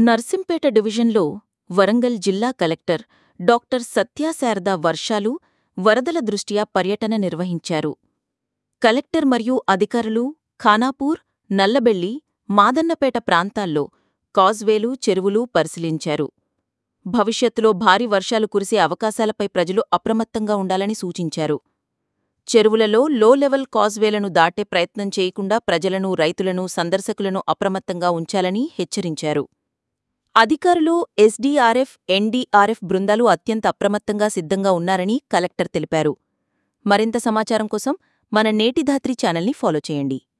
నర్సింపేట డివిజన్లో వరంగల్ జిల్లా collector doctor Satyasarada వర్షాలు వరదల దృష్ట్యా పర్యటన నిర్వహించారు కలెక్టర్ మరియు అధికారులు ఖానాపూర్ నల్లబెల్లి మాదన్నపేట ప్రాంతాల్లో కాజ్వేలు చెరువులు పరిశీలించారు భవిష్యత్తులో భారీ వర్షాలు కురిసే అవకాశాలపై ప్రజలు అప్రమత్తంగా ఉండాలని సూచించారు చెరువులలో లో లెవెల్ కాజ్వేలను దాటే ప్రయత్నం చేయకుండా ప్రజలను రైతులను సందర్శకులను అప్రమత్తంగా ఉంచాలని హెచ్చరించారు అధికారులు ఎస్డీఆర్ఎఫ్ ఎన్డీఆర్ఎఫ్ బృందాలు అత్యంత అప్రమత్తంగా సిద్ధంగా ఉన్నారని కలెక్టర్ తెలిపారు మరింత సమాచారం కోసం మన నేటి ధాత్రి ఛానల్ని ఫాలో చేయండి